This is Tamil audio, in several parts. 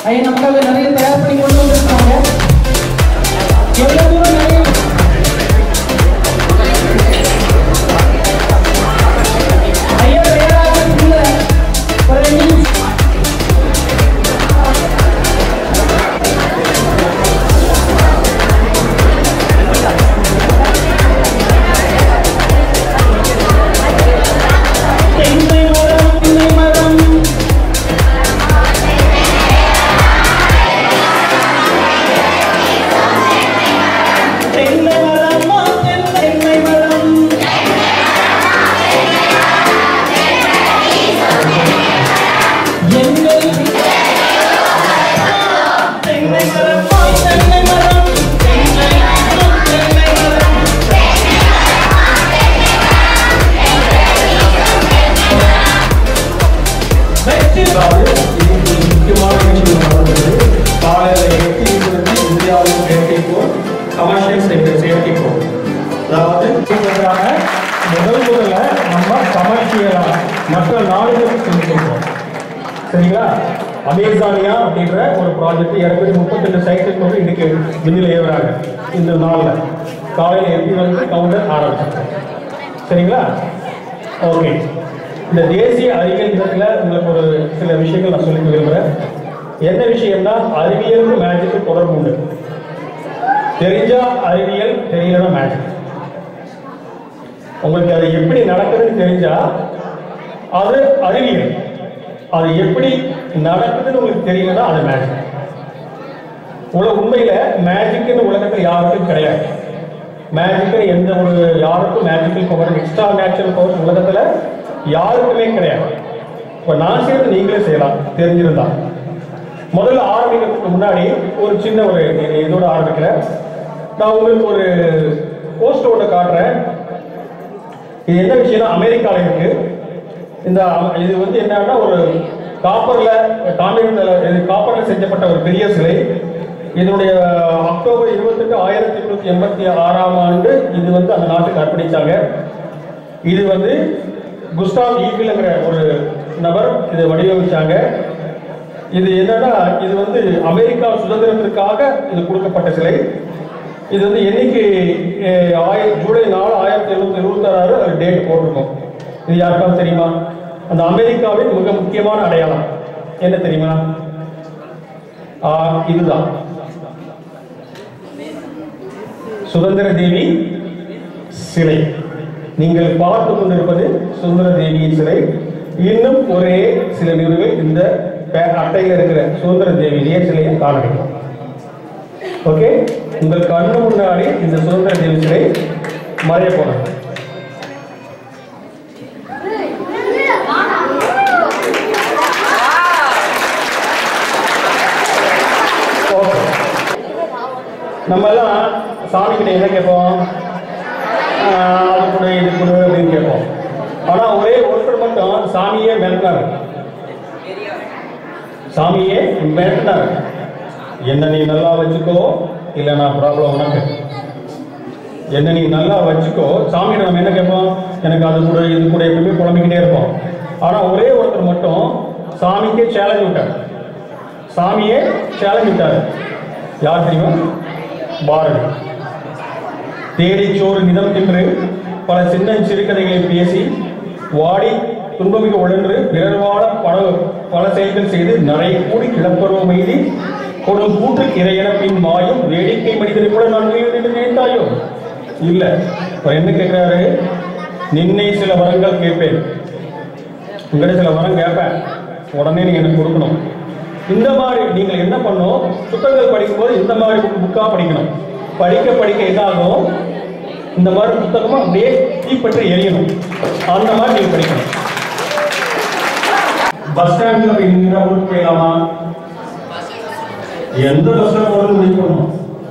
ஐயா நமக்காக நிறைய தயார் பண்ணி கொண்டு வந்திருக்காங்க எவ்வளவு தூரம் நிறைய ஐயா தயாராக இருக்குல்ல? ஒரு ரெண்டு நிமிஷம். தென்னை மரம் தென்னை மரம் தென்னை மரமா தென்னை மரம் எங்கள் தென்னை மரமா தென்னை மரம் தென்னை மரம் தென்னை மரம் வெற்றி அதாவது இது ஒரு முக்கியமான விஷயம் நடந்தது காலையில் எட்டு இருபது இந்தியாவின் செயற்கைக்கோள் கமர்ஷியல் செக்டர் செயற்கைக்கோள் அதாவது இதற்காக முதல் முதல்ல நம்ம கமர்ஷியலா மற்ற நாடுகளுக்கு செஞ்சுருக்கோம் சரிங்களா அமேசானியா அப்படின்ற ஒரு ப்ராஜெக்ட் ஏற்கனவே முப்பத்தெண்டு சைக்கிள் கொண்டு இன்னைக்கு விண்ணில் ஏவுறாங்க இந்த நாளில் காலையில் எப்படி வந்து கவுண்டர் ஆரம்பிச்சிருக்கோம் சரிங்களா ஓகே இந்த தேசிய அறிவியல் தினத்தில் உங்களுக்கு ஒரு சில விஷயங்கள் நான் சொல்லிக்க விரும்புகிறேன் என்ன விஷயம்னா அறிவியலுக்கும் மேஜிக்கும் தொடர்பு உண்டு தெரிஞ்சா அறிவியல் தெரியலன்னா மேஜிக் உங்களுக்கு அது எப்படி நடக்குதுன்னு தெரிஞ்சா அது அறிவியல் அது எப்படி நடக்குதுன்னு உங்களுக்கு தெரியலன்னா அது மேஜிக் உல உண்மையில மேஜிக்னு உலகத்தில் யாருக்கும் கிடையாது மேஜிக்னு எந்த ஒரு யாருக்கும் magical power extra natural power உலகத்துல யாருக்குமே கிடையாது இப்போ நான் செய்யறது நீங்களே செய்யலாம் தெரிஞ்சிருந்தா முதல்ல ஆரம்பிக்கிறதுக்கு முன்னாடி ஒரு சின்ன ஒரு இது- இதோட ஆரம்பிக்கிறேன் நான் உங்களுக்கு ஒரு போஸ்ட் ஒன்று காட்டுறேன் இது என்ன விஷயம்னா அமெரிக்கால இருக்கு இந்த அம- இது வந்து என்னன்னா ஒரு காப்பர்ல தாமிரத்தில் இது காப்பர்ல செஞ்சப்பட்ட ஒரு பெரிய சிலை இதனுடைய அக்டோபர் இருபத்தெட்டு ஆயிரத்தி எண்ணூத்தி எண்பத்தி ஆறாம் ஆண்டு இது வந்து அந்த நாட்டுக்கு அர்ப்பணிச்சாங்க இது வந்து குஸ்டாவ் ஈகிள்ங்கிற ஒரு நபர் இதை வடிவமைச்சாங்க இது என்னன்னா இது வந்து அமெரிக்கா சுதந்திரத்திற்காக இது கொடுக்கப்பட்ட சிலை இது வந்து என்னைக்கு அஹ், ஆய- ஜூலை நாலு ஆயிரத்தி எழுநூத்தி எழுபத்தாறு அது டேட் போட்டிருக்கோம் இது யாருக்காவது தெரியுமா அந்த அமெரிக்காவின் மிக முக்கியமான அடையாளம் என்ன தெரியுமா ஆ, இதுதான் சுதந்திர தேவி சிலை நீங்கள் பார்த்து கொண்டிருப்பது சுதந்திர தேவியின் சிலை இன்னும் ஒரே சில நிறுவனங்கள் இந்த பே- அட்டையில் இருக்கிற சுதந்திர தேவியிலேயே சிலையை காண வேண்டும் ஓகே உங்கள் கண்ணு முன்னாடி இந்த சுதந்திர தேவி சிலை மறைய போனது ஓகே நம்ம எல்லாம் சாமி கிட்ட என்ன கேட்போம் ஆஹ் அது கொடு இது கொடு அப்படின்னு கேட்போம் ஆனா ஒரே ஒருத்தர் மட்டும் சாமியே மிரட்டினாரு சாமியே மிரட்டினாரு என்ன நீ நல்லா வச்சுக்கோ இல்லைன்னா ப்ராப்ளம் உனக்கு என்ன நீ நல்லா வச்சுக்கோ சாமியிட நம்ம என்ன கேட்போம் எனக்கு அது கூட இது கூட எப்பவுமே புலம்பிக்கிட்டே இருப்போம் ஆனா ஒரே ஒருத்தர் மட்டும் சாமிக்கே சேலஞ்ச் விட்டார் சாமியே சேலஞ்ச் விட்டார் யார் தெரியுமா பாரதி தேடி சோறு நிதம் தின்று பல சின்ன சிறுகதைகளை பேசி வாடி துன்பமிக உழன்று பிறர் வாழ பல பல செயல்கள் செய்து நரை கூடி கிளப்பருவம் எய்தி கொடும் கூற்று இறையன பின் மாயும் வேடிக்கை மனிதனை கூட நான் உயிர் என்று நினைத்தாயோ இல்ல அவர் என்ன கேட்கிறாரு நின்னை சில வரங்கள் கேட்பேன் உங்கள்கிட்ட சில வரம் கேட்பேன் உடனே நீங்க எனக்கு கொடுக்கணும் இந்த மாதிரி நீங்கள் என்ன பண்ணணும் புத்தகங்கள் படிக்கும்போது இந்த மாதிரி புக்கா படிக்கணும் படிக்க படிக்க என்ன ஆகும் இந்த மாதிரி புத்தகமும் அப்படியே தீப்பற்றி எரியணும் அந்த மாதிரி நீங்க படிக்கணும் பஸ் ஸ்டாண்ட்ல போய் இந்த ஊருக்கு போயிடலாமா எந்த பஸ்ல போறது முடிவு பண்ணணும்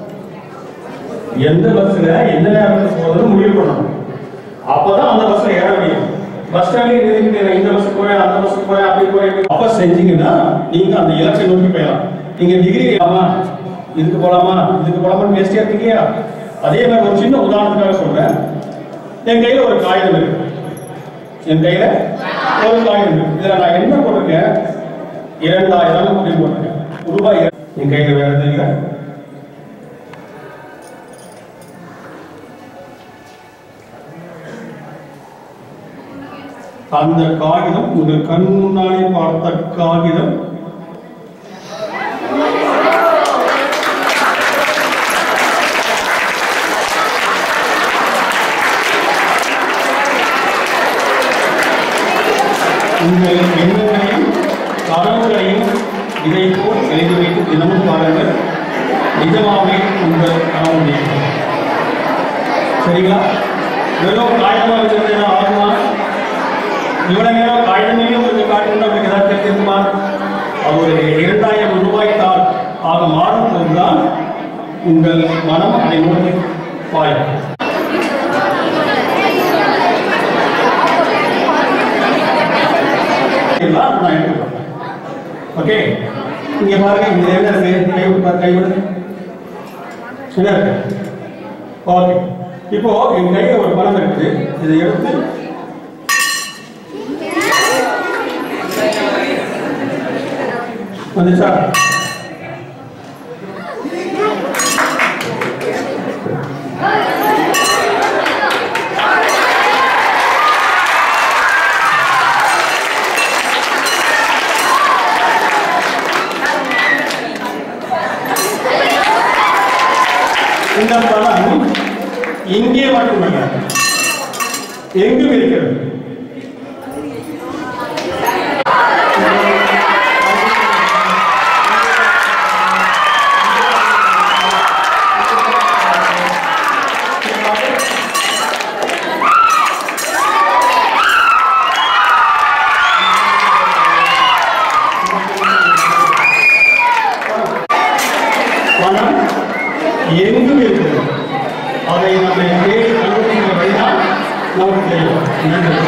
எந்த பஸ்ல எந்த நேரத்தில் போறது முடிவு பண்ணணும் அப்பதான் அந்த பஸ்ல ஏற முடியும் பஸ் ஸ்டாண்ட்ல நிறுத்திட்டு இந்த பஸ் போறேன் அந்த பஸ் போறேன் அப்படி போறேன் அப்ப செஞ்சீங்கன்னா நீங்க அந்த இலக்கை நோக்கி போயிடலாம் நீங்க டிகிரி ஆமா இதுக்கு போலாமா இதுக்கு போலாமான்னு பேசிட்டே இருக்கீங்க அதே மாதிரி ஒரு சின்ன உதாரணத்துக்காக சொல்றேன் என் கையில ஒரு காகிதம் இருக்கு என் கையில ஒரு காகிதம் இருக்கு இதுல நான் என்ன போட்டிருக்கேன் இரண்டாயிரம் அப்படின்னு போட்டிருக்கேன் ரூபாய் என் கையில் வேற எதுவும் இல்லை அந்த காகிதம் உங்கள் கண் முன்னாலே பார்த்த காகிதம் உங்கள் எண்ணங்களையும் கனவுகளையும் இதை போல் எழுதி வைத்து தினமும் பாருங்கள் நிஜமாவே உங்கள் கனவு முடியும் சரிங்களா வெறும் காகிதமாக வச்சிருந்தா ஆகுமா இவ்வளவு நேரம் காகிதமே உங்களுக்கு காட்டணும் உங்களுக்கு ஏதாவது தெரிஞ்சிருக்குமா அது ஒரு இரண்டாயிரம் ரூபாய் தாள் ஆக மாறும் போதுதான் உங்கள் மனம் அதை நோக்கி பாயும் எல்லாம் நான் எடுத்துக்கிறேன் ஓகே இங்க பாருங்க இங்க என்ன இருக்கு கை விட்டு கை விடு என்ன இருக்கு ஓகே இப்போ என் கையில ஒரு பணம் இருக்குது இதை எடுத்து வந்துச்சா இந்த பணம் இங்கே மட்டுமல்ல எங்கும் இருக்கிறது பணம் எங்கும் இருக்கிறது அதை நம்ம தேடி கண்டுபிடிக்கிற வழிதான் நமக்கு தெரியும் நன்றி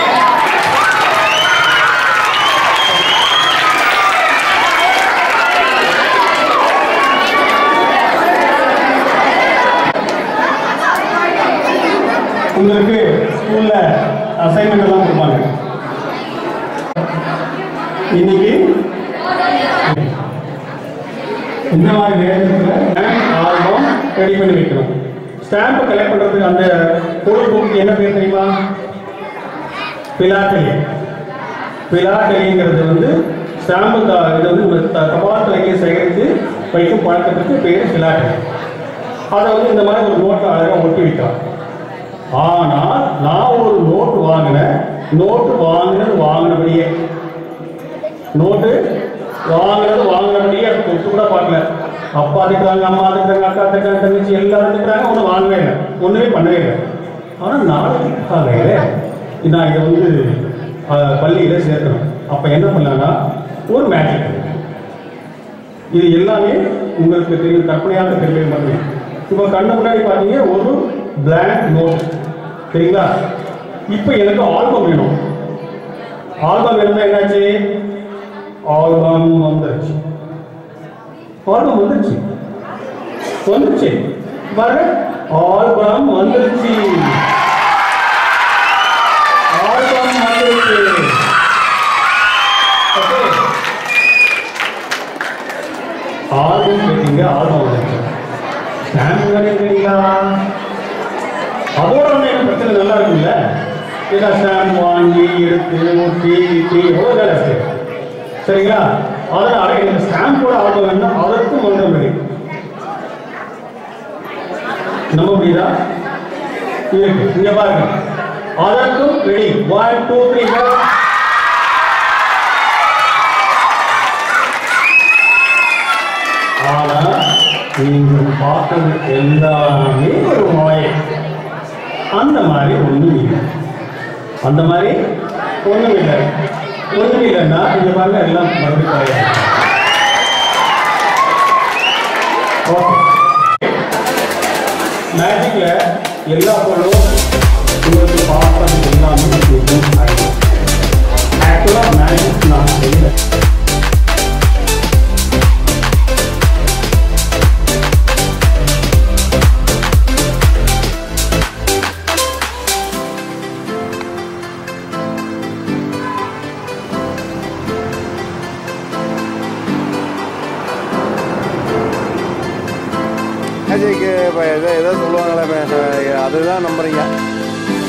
உங்களுக்கு ஸ்கூல்ல அசைன்மெண்ட் எல்லாம் கொடுப்பாங்க இன்னைக்கு இந்த மாதிரி நேரத்தில் ஆல்பம் ரெடி பண்ணி வைக்கணும் ஸ்டாம்ப் கலெக்ட் பண்றதுக்கு அந்த பொழுதுபோக்கு என்ன பேர் தெரியுமா பிலாட்டலி பிலாட்டலிங்கிறது வந்து ஸ்டாம்பு இது வந்து நம்ம த- தபால் தலையை சேகரித்து வைக்கும் பழக்கத்துக்கு பேர் பிலாட்டலி அதை வந்து இந்த மாதிரி ஒரு நோட்டை அழகாக ஒட்டி வைக்கலாம் ஆனால் நான் ஒரு நோட்டு வாங்கினேன் நோட்டு வாங்கினது வாங்கினபடியே நோட்டு வாங்கினது வாங்கினபடியே அது தொட்டு கூட பார்க்கல அப்பா திட்டுறாங்க அம்மா திட்டுறாங்க அக்கா திட்டுறாங்க தங்கச்சி எல்லாரும் திட்டுறாங்க ஒன்றும் வாங்கவே இல்லை ஒன்றுமே பண்ணவே இல்லை ஆனால் நாளைக்கு காலையில் நான் இதை வந்து அஹ், பள்ளியில சேர்க்கணும் அப்போ என்ன பண்ணலான்னா ஒரு மேஜிக் இது எல்லாமே உங்களுக்கு தெரியும் கற்பனையாக தெரியவே மட்டுமே இப்போ கண்ணு முன்னாடி பார்த்தீங்க ஒரு பிளாங்க் நோட் சரிங்களா இப்போ எனக்கு ஆல்பம் வேணும் ஆல்பம் வேணும்னா என்னாச்சு ஆல்பம் வந்துருச்சு ஆல்பம் வந்துருச்சு வந்துருச்சு பாருங்க ஆல்பம் வந்துருச்சு ஆல்பம் வந்துருச்சு ஓகே ஆல்பம் கேட்டீங்க ஆல்பம் வந்துருச்சு ஸ்டாம்ப் வேணும் கேட்டீங்களா அதோட ஒண்ணு எனக்கு பிரச்சனை நல்லா இருக்குல்ல ஏன்னா ஸ்டாம்ப் வாங்கி எடுத்து ஒட்டி இட்டி எவ்வளோ வேலை இருக்கு சரிங்களா அதனால எனக்கு ஸ்டாம்போட ஆல்பம் வேணும் அதற்கும் மந்திரம் ரெடி நம்ப முடியுதா இருக்கு இங்க பாருங்க அதற்கும் ரெடி ஒன் டூ த்ரீ ஆனா நீங்கள் பார்த்தது எல்லாமே ஒரு மாயை அந்த மாதிரி ஒண்ணும் இல்லை அந்த மாதிரி ஒண்ணும் இல்லை ஒண்ணும் இல்லைன்னா இந்த பாருங்க எல்லாம் மறுபடியும் கிடையாது ஓகே மேஜிக்ல எல்லா பொருளும் உங்களுக்கு பார்த்தது எல்லாமே ஆக்சுவலாக மேஜிக் நான் செய்யல மேஜிக்கு இப்போ எதோ ஏதோ சொல்லுவாங்களே மே- அதுதான் நம்புறீங்க